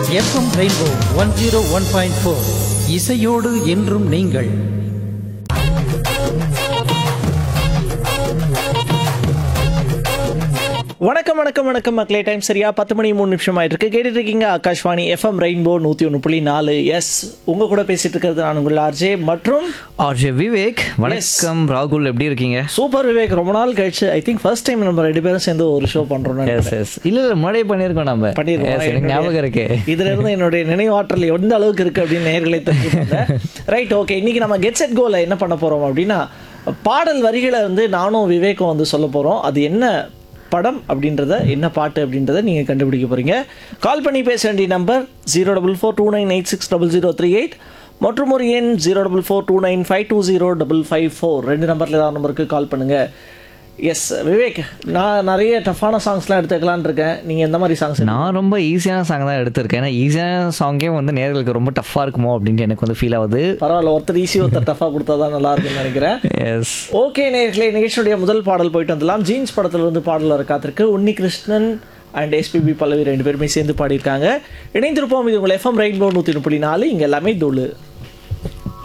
FM rainbow one zero one point four இசையோடு என்றும் நீங்கள் வணக்கம் வணக்கம் வணக்கம் மக்களே டைம் சரியா பத்து மணி மூணு நிமிஷம் ஆயிட்டு இருக்கு கேட்டுட்டு இருக்கீங்க ஆகாஷ்வாணி எஃப்எம் ரெயின்போ நூற்றி ஒன்று புள்ளி நாலு எஸ் உங்க கூட பேசிட்டு இருக்கிறது நான் உங்கள் ஆர்ஜே மற்றும் ஆர்ஜே விவேக் வணக்கம் ராகுல் எப்படி இருக்கீங்க சூப்பர் விவேக் ரொம்ப நாள் கழிச்சு ஐ திங்க் ஃபர்ஸ்ட் டைம் நம்ம ரெண்டு பேரும் சேர்ந்து ஒரு ஷோ பண்றோம் எஸ் எஸ் இல்ல இல்ல முன்னாடியே பண்ணியிருக்கோம் நம்ம பண்ணிருக்கோம். Yes, எனக்கு ஞாபகம் இருக்கு இதுல இருந்து என்னுடைய நினைவாற்றல் எந்த அளவுக்கு இருக்கு அப்படின்னு நேர்களை தெரிஞ்சுக்கோங்க ரைட் ஓகே இன்னைக்கு நம்ம கெட் செட் கோல என்ன பண்ண போறோம் அப்படின்னா பாடல் வரிகளை வந்து நானும் விவேக்கும் வந்து சொல்ல போறோம் அது என்ன படம் அப்படின்றத என்ன பாட்டு அப்படின்றத நீங்க கண்டுபிடிக்க போறீங்க கால் பண்ணி பேச வேண்டிய number zero double four two nine eight six double zero three eight மற்றும் ஒரு எண் zero double four two nine five two zero double five four ரெண்டு நம்பரில் ஏதாவது நம்பருக்கு கால் பண்ணுங்க எஸ் விவேக் நான் நிறைய டஃப்பான சாங்ஸ்லாம் எடுத்துக்கலான்னு இருக்கேன் நீங்க எந்த மாதிரி சாங்ஸ் நான் ரொம்ப ஈஸியான சாங் தான் எடுத்திருக்கேன் ஏன்னா ஈஸியான சாங்கே வந்து நேர்களுக்கு ரொம்ப டஃப்பாக இருக்குமோ அப்படின்ட்டு எனக்கு வந்து ஃபீல் ஆகுது பரவாயில்ல ஒருத்தர் ஈஸி ஒருத்தர் டஃபாக கொடுத்தா தான் நல்லா இருக்கும்னு நினைக்கிறேன் எஸ் ஓகே நேர்களே நிகழ்ச்சியுடைய முதல் பாடல் போயிட்டு வந்துடலாம் ஜீன்ஸ் படத்துல இருந்து பாடல் வர காத்திருக்கு உன்னி கிருஷ்ணன் அண்ட் எஸ்பிபி பல்லவி ரெண்டு பேருமே சேர்ந்து பாடியிருக்காங்க இணைந்திருப்போம் இது உங்கள் எஃப்எம் ரெயின்போ நூற்றி முப்பத்தி நாலு இங்கே எல்லாமே தோழு